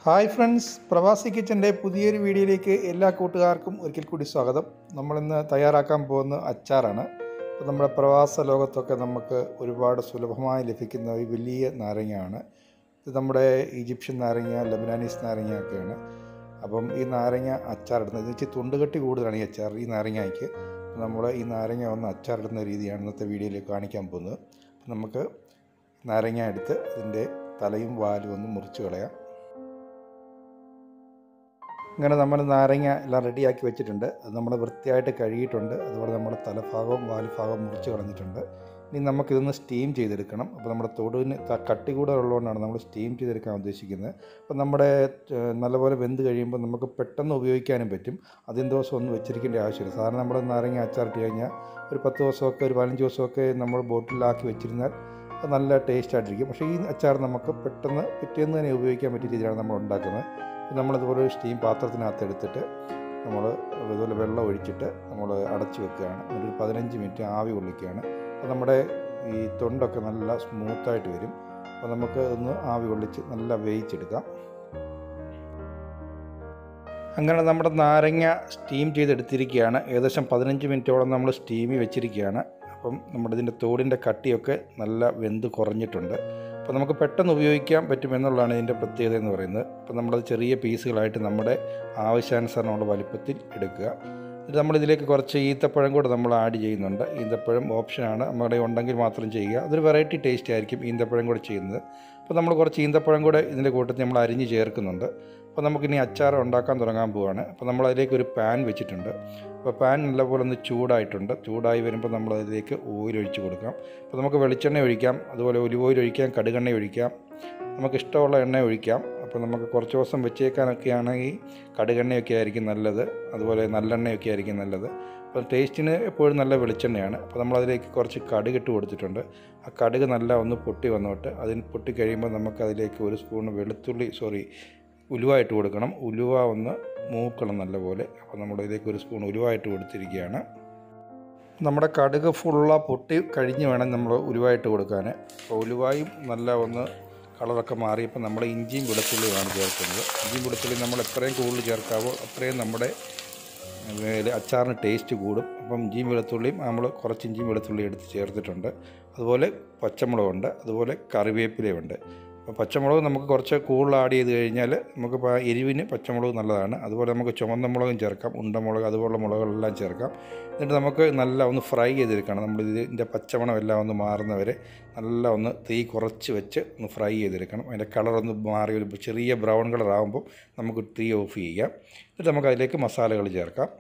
hi friends പ്രവാസി കിച്ചൻ്റെ പുതിയൊരു വീഡിയോയിലേക്ക് എല്ലാ കൂട്ടുകാർക്കും ഒരിക്കൽ കൂടി സ്വാഗതം നമ്മളിന്ന് തയ്യാറാക്കാൻ പോകുന്ന അച്ചാറാണ് അപ്പോൾ നമ്മുടെ പ്രവാസ ലോകത്തൊക്കെ നമുക്ക് ഒരുപാട് സുലഭമായി ലഭിക്കുന്ന ഒരു വലിയ നാരങ്ങയാണ് ഇത് നമ്മുടെ ഈജിപ്ഷ്യൻ നാരങ്ങ ലബനാനീസ് നാരങ്ങ ഒക്കെയാണ് അപ്പം ഈ നാരങ്ങ അച്ചാറിടുന്നത് ഇത് ഇച്ചിരി തുണ്ടുകട്ടി കൂടുതലാണ് ഈ അച്ചാർ ഈ നാരങ്ങയ്ക്ക് അപ്പോൾ നമ്മൾ ഈ നാരങ്ങ ഒന്ന് അച്ചാറിടുന്ന രീതിയാണ് ഇന്നത്തെ വീഡിയോയിൽ കാണിക്കാൻ പോകുന്നത് അപ്പോൾ നമുക്ക് നാരങ്ങ എടുത്ത് അതിൻ്റെ തലയും വാലും ഒന്ന് മുറിച്ച് കളയാം ഇങ്ങനെ നമ്മൾ നാരങ്ങ എല്ലാം റെഡിയാക്കി വെച്ചിട്ടുണ്ട് അത് നമ്മൾ വൃത്തിയായിട്ട് കഴുകിയിട്ടുണ്ട് അതുപോലെ നമ്മുടെ തലഭാഗവും വാൽഭാഗവും മുറിച്ച് കളഞ്ഞിട്ടുണ്ട് ഇനി നമുക്കിതൊന്ന് സ്റ്റീം ചെയ്തെടുക്കണം അപ്പോൾ നമ്മുടെ തൊടുവിന് ത- കട്ടി കൂടെ ഉള്ളതുകൊണ്ടാണ് നമ്മൾ സ്റ്റീം ചെയ്തെടുക്കാൻ ഉദ്ദേശിക്കുന്നത് അപ്പോൾ നമ്മുടെ ഏഹ്, നല്ലപോലെ വെന്ത് കഴിയുമ്പോൾ നമുക്ക് പെട്ടെന്ന് ഉപയോഗിക്കാനും പറ്റും അധികം ദിവസം ഒന്നും വെച്ചിരിക്കേണ്ട ആവശ്യമില്ല സാധാരണ നമ്മൾ നാരങ്ങ അച്ചാറിട്ട് കഴിഞ്ഞാൽ ഒരു പത്ത് ദിവസമൊക്കെ ഒരു പതിനഞ്ച് ദിവസമൊക്കെ നമ്മൾ ബോട്ടിലാക്കി വെച്ചിരുന്നാൽ അത് നല്ല ടേസ്റ്റ് ആയിട്ടിരിക്കും പക്ഷേ ഈ അച്ചാർ നമുക്ക് പെട്ടെന്ന് പിറ്റേന്ന് തന്നെ ഉപയോഗിക്കാൻ പറ്റിയ രീതിയിലാണ് നമ്മൾ ഉണ്ടാക്കുന്നത് അപ്പോൾ നമ്മളിതുപോലെ ഒരു സ്റ്റീം പാത്രത്തിനകത്ത് എടുത്തിട്ട് നമ്മൾ ഇതുപോലെ വെള്ളം ഒഴിച്ചിട്ട് നമ്മൾ അടച്ച് വെക്കുകയാണ് എന്നിട്ട് ഒരു പതിനഞ്ച് മിനിറ്റ് ആവി കൊള്ളിക്കുകയാണ് അപ്പോൾ നമ്മുടെ ഈ തൊണ്ടൊക്കെ നല്ല സ്മൂത്തായിട്ട് വരും അപ്പോൾ നമുക്ക് ഒന്ന് ആവി കൊള്ളിച്ച് നല്ല വേവിച്ചെടുക്കാം അങ്ങനെ നമ്മുടെ നാരങ്ങ സ്റ്റീം ചെയ്തെടുത്തിരിക്കുകയാണ് ഏകദേശം പതിനഞ്ച് മിനിറ്റോളം നമ്മൾ സ്റ്റീമിൽ വെച്ചിരിക്കുകയാണ് അപ്പം നമ്മുടെ ഇതിൻ്റെ തോടിൻ്റെ കട്ടിയൊക്കെ നല്ല വെന്ത് കുറഞ്ഞിട്ടുണ്ട് അപ്പോൾ നമുക്ക് പെട്ടെന്ന് ഉപയോഗിക്കാൻ പറ്റും എന്നുള്ളതാണ് ഇതിൻ്റെ പ്രത്യേകത എന്ന് പറയുന്നത് അപ്പോൾ നമ്മളത് ചെറിയ പീസുകളായിട്ട് നമ്മുടെ ആവശ്യാനുസരണമുള്ള വലിപ്പത്തിൽ എടുക്കുക എന്നിട്ട് നമ്മളിതിലേക്ക് കുറച്ച് ഈത്തപ്പഴം കൂടെ നമ്മൾ ആഡ് ചെയ്യുന്നുണ്ട് ഈന്തപ്പഴം ഓപ്ഷനാണ് നമ്മുടെ ഉണ്ടെങ്കിൽ മാത്രം ചെയ്യുക അതൊരു വെറൈറ്റി ടേസ്റ്റ് ആയിരിക്കും ഈന്തപ്പഴം കൂടെ ചെയ്യുന്നത് അപ്പോൾ നമ്മൾ കുറച്ച് ഈന്തപ്പഴം കൂടെ ഇതിൻ്റെ കൂട്ടത്തിൽ നമ്മൾ അരിഞ്ഞ് ചേർക്കുന്നുണ്ട് അപ്പോൾ നമുക്കിനി അച്ചാർ ഉണ്ടാക്കാൻ തുടങ്ങാൻ പോവുകയാണ് അപ്പോൾ നമ്മൾ അതിലേക്ക് ഒരു പാൻ വെച്ചിട്ടുണ്ട് അപ്പോൾ പാൻ നല്ലപോലെ ഒന്ന് ചൂടായിട്ടുണ്ട് ചൂടായി വരുമ്പോൾ നമ്മൾ അതിലേക്ക് ഓയിൽ ഒഴിച്ച് കൊടുക്കാം അപ്പോൾ നമുക്ക് വെളിച്ചെണ്ണ ഒഴിക്കാം അതുപോലെ ഒലിവ് ഓയിൽ ഒഴിക്കാം കടുകെണ്ണ ഒഴിക്കാം നമുക്ക് ഇഷ്ടമുള്ള എണ്ണ ഒഴിക്കാം അപ്പോൾ നമുക്ക് കുറച്ച് ദിവസം വെച്ചേക്കാനൊക്കെ ആണെങ്കിൽ കടുകെണ്ണയൊക്കെ ആയിരിക്കും നല്ലത് അതുപോലെ നല്ലെണ്ണയൊക്കെ ആയിരിക്കും നല്ലത് അപ്പോൾ ടേസ്റ്റിന് എപ്പോഴും നല്ല വെളിച്ചെണ്ണയാണ് അപ്പോൾ നമ്മളതിലേക്ക് കുറച്ച് കടുക് ഇട്ട് കൊടുത്തിട്ടുണ്ട് ആ കടുക് നല്ല ഒന്ന് പൊട്ടി വന്നോട്ട് അതിന് പൊട്ടി കഴിയുമ്പോൾ നമുക്ക് അതിലേക്ക് ഒരു സ്പൂൺ വെളുത്തുള്ളി സോറി ഉലുവ ഇട്ട് കൊടുക്കണം ഉലുവ ഒന്ന് മൂക്കണം നല്ലപോലെ അപ്പോൾ നമ്മളിതിലേക്ക് ഒരു സ്പൂൺ ഉലുവ ഇട്ട് കൊടുത്തിരിക്കുകയാണ് നമ്മുടെ കടുക് ഫുള്ള പൊട്ടി കഴിഞ്ഞ് വേണം നമ്മൾ ഉലുവായിട്ട് കൊടുക്കാൻ അപ്പോൾ ഉലുവായും നല്ല ഒന്ന് കളറൊക്കെ മാറിയപ്പോൾ നമ്മൾ ഇഞ്ചിയും വെളുത്തുള്ളിയുമാണ് ചേർക്കുന്നത് ഇഞ്ചിയും വെളുത്തുള്ളി നമ്മൾ എത്രയും കൂടുതൽ ചേർക്കാവോ അത്രയും നമ്മുടെ ഏഹ്, അച്ചാറിന് ടേസ്റ്റ് കൂടും അപ്പം ഇഞ്ചിയും വെളുത്തുള്ളിയും നമ്മൾ കുറച്ച് ഇഞ്ചിയും വെളുത്തുള്ളിയും എടുത്ത് ചേർത്തിട്ടുണ്ട് അതുപോലെ പച്ചമുളകുണ്ട് അതുപോലെ കറിവേപ്പിലയുണ്ട് അപ്പോൾ പച്ചമുളക് നമുക്ക് കുറച്ച് കൂടുതൽ ആഡ് ചെയ്ത് കഴിഞ്ഞാൽ നമുക്ക് ഇപ്പോൾ എരിവിന് പച്ചമുളക് നല്ലതാണ് അതുപോലെ നമുക്ക് ചുവന്ന മുളകും ചേർക്കാം ഉണ്ടമുളക് അതുപോലുള്ള മുളകുകളെല്ലാം ചേർക്കാം എന്നിട്ട് നമുക്ക് നല്ല ഒന്ന് ഫ്രൈ ചെയ്തെടുക്കണം നമ്മൾ ഇതിൻ്റെ പച്ചമണം എല്ലാം ഒന്ന് മാറുന്നവരെ നല്ല ഒന്ന് തീ കുറച്ച് വെച്ച് ഒന്ന് ഫ്രൈ ചെയ്തെടുക്കണം അതിൻ്റെ കളർ ഒന്ന് മാറി ഒരു ചെറിയ ബ്രൗൺ കളർ ആകുമ്പോൾ നമുക്ക് തീ ഓഫ് ചെയ്യാം എന്നിട്ട് നമുക്ക് അതിലേക്ക് മസാലകൾ ചേർക്കാം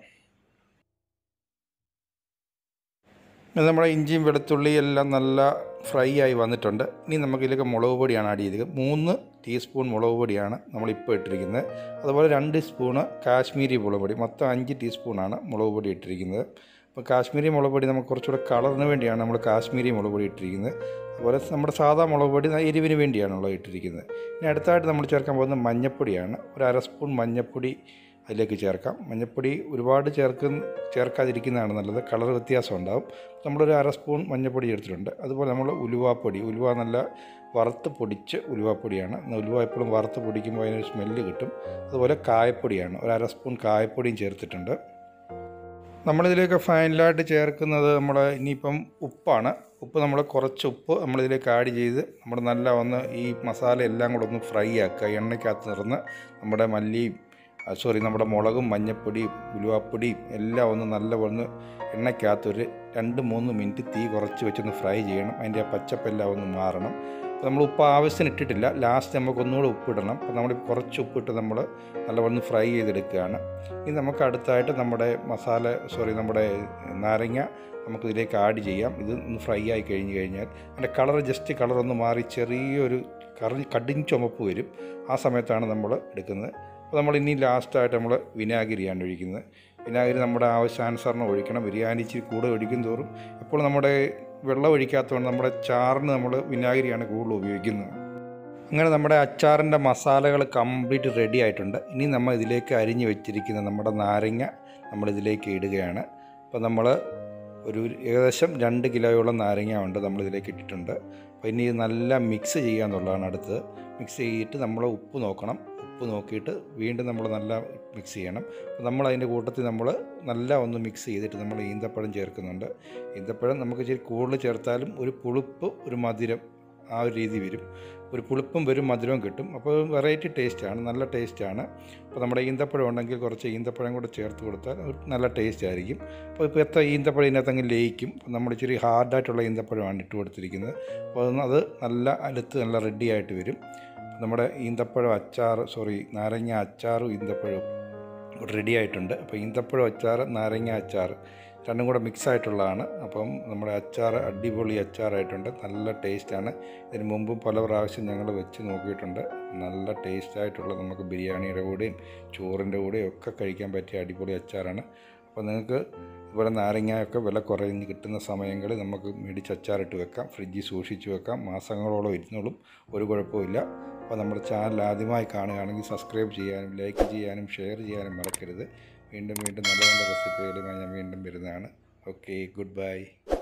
ഇത് നമ്മുടെ ഇഞ്ചിയും വെളുത്തുള്ളി എല്ലാം നല്ല ഫ്രൈ ആയി വന്നിട്ടുണ്ട് ഇനി നമുക്കിതിലേക്ക് മുളക് പൊടിയാണ് ആഡ് ചെയ്തത് മൂന്ന് ടീസ്പൂൺ മുളക് പൊടിയാണ് നമ്മളിപ്പോൾ ഇട്ടിരിക്കുന്നത് അതുപോലെ രണ്ട് സ്പൂണ് കാശ്മീരി മുളക് പൊടി മൊത്തം അഞ്ച് ടീസ്പൂണാണ് മുളക് പൊടി ഇട്ടിരിക്കുന്നത് അപ്പോൾ കാശ്മീരി മുളക് പൊടി നമുക്ക് കുറച്ചുകൂടെ കളറിന് വേണ്ടിയാണ് നമ്മൾ കാശ്മീരി മുളക് പൊടി ഇട്ടിരിക്കുന്നത് അതുപോലെ നമ്മുടെ സാധാ മുളക് പൊടി എരിവിന് വേണ്ടിയാണുള്ളത് ഇട്ടിരിക്കുന്നത് ഇനി അടുത്തായിട്ട് നമ്മൾ ചേർക്കാൻ പോകുന്നത് മഞ്ഞപ്പൊടിയാണ് ഒരു അര സ്പൂൺ മഞ്ഞപ്പൊടി അതിലേക്ക് ചേർക്കാം മഞ്ഞപ്പൊടി ഒരുപാട് ചേർക്കുന്ന ചേർക്കാതിരിക്കുന്നതാണ് നല്ലത് കളർ വ്യത്യാസം ഉണ്ടാവും നമ്മളൊരു അര സ്പൂൺ മഞ്ഞപ്പൊടി ചേർത്തിട്ടുണ്ട് അതുപോലെ നമ്മൾ ഉലുവാപ്പൊടി ഉലുവ നല്ല വറുത്ത് പൊടിച്ച് ഉലുവാപ്പൊടിയാണ് ഉലുവ എപ്പോഴും വറുത്ത് പൊടിക്കുമ്പോൾ അതിനൊരു സ്മെല്ല് കിട്ടും അതുപോലെ കായപ്പൊടിയാണ് ഒരു അര സ്പൂൺ കായപ്പൊടിയും ചേർത്തിട്ടുണ്ട് നമ്മളിതിലേക്ക് ഫൈനലായിട്ട് ചേർക്കുന്നത് നമ്മൾ ഇനിയിപ്പം ഉപ്പാണ് ഉപ്പ് നമ്മൾ കുറച്ച് ഉപ്പ് നമ്മളിതിലേക്ക് ആഡ് ചെയ്ത് നമ്മൾ നല്ല ഒന്ന് ഈ മസാല എല്ലാം കൂടെ ഒന്ന് ഫ്രൈ ആക്കുക എണ്ണയ്ക്കകത്ത് നിറന്ന് നമ്മുടെ മല്ലിയും സോറി നമ്മുടെ മുളകും മഞ്ഞപ്പൊടിയും ഉലുവാപ്പൊടിയും എല്ലാം ഒന്ന് നല്ല ഒന്ന് എണ്ണയ്ക്കകത്ത് ഒരു രണ്ട് മൂന്ന് മിനിറ്റ് തീ കുറച്ച് വെച്ചൊന്ന് ഫ്രൈ ചെയ്യണം അതിൻ്റെ ആ പച്ചപ്പെല്ലാം ഒന്ന് മാറണം അപ്പോൾ നമ്മൾ ഉപ്പ് ആവശ്യത്തിന് ഇട്ടിട്ടില്ല ലാസ്റ്റ് നമുക്ക് ഒന്നുകൂടെ ഉപ്പിടണം അപ്പോൾ നമ്മൾ കുറച്ച് ഉപ്പിട്ട് നമ്മൾ നല്ലവണ്ണം ഫ്രൈ ചെയ്തെടുക്കുകയാണ് ഇനി നമുക്ക് അടുത്തായിട്ട് നമ്മുടെ മസാല സോറി നമ്മുടെ നാരങ്ങ നമുക്ക് ഇതിലേക്ക് ആഡ് ചെയ്യാം ഇത് ഒന്ന് ഫ്രൈ ആയി കഴിഞ്ഞ് കഴിഞ്ഞാൽ അതിൻ്റെ കളർ ജസ്റ്റ് കളർ ഒന്ന് മാറി ചെറിയൊരു കറി കടിൻ ചുമപ്പ് വരും ആ സമയത്താണ് നമ്മൾ എടുക്കുന്നത് അപ്പോൾ നമ്മൾ ഇനി ലാസ്റ്റായിട്ട് നമ്മൾ വിനാഗിരിയാണ് ഒഴിക്കുന്നത് വിനാഗിരി നമ്മുടെ ആവശ്യാനുസരണം ഒഴിക്കണം ബിരിയാണി ഇച്ചിരി കൂടെ ഒഴിക്കും തോറും എപ്പോഴും നമ്മുടെ വെള്ളം ഒഴിക്കാത്തതുകൊണ്ട് നമ്മുടെ ചാറിന് നമ്മൾ വിനാഗിരിയാണ് കൂടുതൽ ഉപയോഗിക്കുന്നത് അങ്ങനെ നമ്മുടെ അച്ചാറിൻ്റെ മസാലകൾ കംപ്ലീറ്റ് റെഡി ആയിട്ടുണ്ട് ഇനി നമ്മൾ ഇതിലേക്ക് അരിഞ്ഞ് വെച്ചിരിക്കുന്ന നമ്മുടെ നാരങ്ങ നമ്മളിതിലേക്ക് ഇടുകയാണ് അപ്പോൾ നമ്മൾ ഒരു ഏകദേശം രണ്ട് കിലോയോളം നാരങ്ങ ഉണ്ട് നമ്മളിതിലേക്ക് ഇട്ടിട്ടുണ്ട് അപ്പോൾ ഇനി ഇത് നല്ല മിക്സ് ചെയ്യാന്നുള്ളതാണ് അടുത്തത് മിക്സ് ചെയ്തിട്ട് നമ്മൾ ഉപ്പ് നോക്കണം ഉപ്പ് ഉപ്പ് നോക്കിയിട്ട് വീണ്ടും നമ്മൾ നല്ല മിക്സ് ചെയ്യണം അപ്പോൾ നമ്മൾ അതിൻ്റെ കൂട്ടത്തിൽ നമ്മൾ നല്ല ഒന്ന് മിക്സ് ചെയ്തിട്ട് നമ്മൾ ഈന്തപ്പഴം ചേർക്കുന്നുണ്ട് ഈന്തപ്പഴം നമുക്ക് ഇച്ചിരി കൂടുതൽ ചേർത്താലും ഒരു പുളിപ്പ് ഒരു മധുരം ആ ഒരു രീതി വരും ഒരു പുളിപ്പും വരും മധുരവും കിട്ടും അപ്പോൾ വെറൈറ്റി ടേസ്റ്റാണ് നല്ല ടേസ്റ്റാണ് അപ്പോൾ നമ്മുടെ ഈന്തപ്പഴം ഉണ്ടെങ്കിൽ കുറച്ച് ഈന്തപ്പഴം കൂടെ ചേർത്ത് കൊടുത്താൽ ഒരു നല്ല ടേസ്റ്റ് ആയിരിക്കും അപ്പോൾ ഇപ്പോൾ എത്ര ഈന്തപ്പഴം ഇതിനകത്തങ്ങ് ലയിക്കും അപ്പോൾ നമ്മൾ ഇച്ചിരി ഹാർഡായിട്ടുള്ള ഈന്തപ്പഴമാണ് ഇട്ട് കൊടുത്തിരിക്കുന്നത് അപ്പോൾ അതൊന്ന് അത് നല്ല അടുത്ത് നല്ല റെഡി ആയിട്ട് വരും നമ്മുടെ ഈന്തപ്പഴം അച്ചാർ സോറി നാരങ്ങ അച്ചാറും ഈന്തപ്പഴവും റെഡി ആയിട്ടുണ്ട് അപ്പോൾ ഈന്തപ്പഴം അച്ചാർ നാരങ്ങ അച്ചാർ രണ്ടും കൂടെ മിക്സ് ആയിട്ടുള്ളതാണ് അപ്പം നമ്മുടെ അച്ചാർ അടിപൊളി അച്ചാറായിട്ടുണ്ട് നല്ല ടേസ്റ്റാണ് ഇതിന് മുമ്പും പല പ്രാവശ്യം ഞങ്ങൾ വെച്ച് നോക്കിയിട്ടുണ്ട് നല്ല ടേസ്റ്റായിട്ടുള്ള നമുക്ക് ബിരിയാണിയുടെ കൂടെയും ചോറിൻ്റെ കൂടെയും ഒക്കെ കഴിക്കാൻ പറ്റിയ അടിപൊളി അച്ചാറാണ് അപ്പോൾ നിങ്ങൾക്ക് ഇതുപോലെ നാരങ്ങയൊക്കെ വില കുറഞ്ഞ് കിട്ടുന്ന സമയങ്ങളിൽ നമുക്ക് മേടിച്ച് അച്ചാറിട്ട് വെക്കാം ഫ്രിഡ്ജിൽ സൂക്ഷിച്ച് വെക്കാം മാസങ്ങളോളം ഇരുന്നോളും ഒരു കുഴപ്പമില്ല അപ്പോൾ നമ്മുടെ ചാനൽ ആദ്യമായി കാണുകയാണെങ്കിൽ സബ്സ്ക്രൈബ് ചെയ്യാനും ലൈക്ക് ചെയ്യാനും ഷെയർ ചെയ്യാനും മറക്കരുത് വീണ്ടും വീണ്ടും നല്ല നല്ല റെസിപ്പികളുമായി ഞാൻ വീണ്ടും വരുന്നതാണ് ഓക്കെ ഗുഡ് ബൈ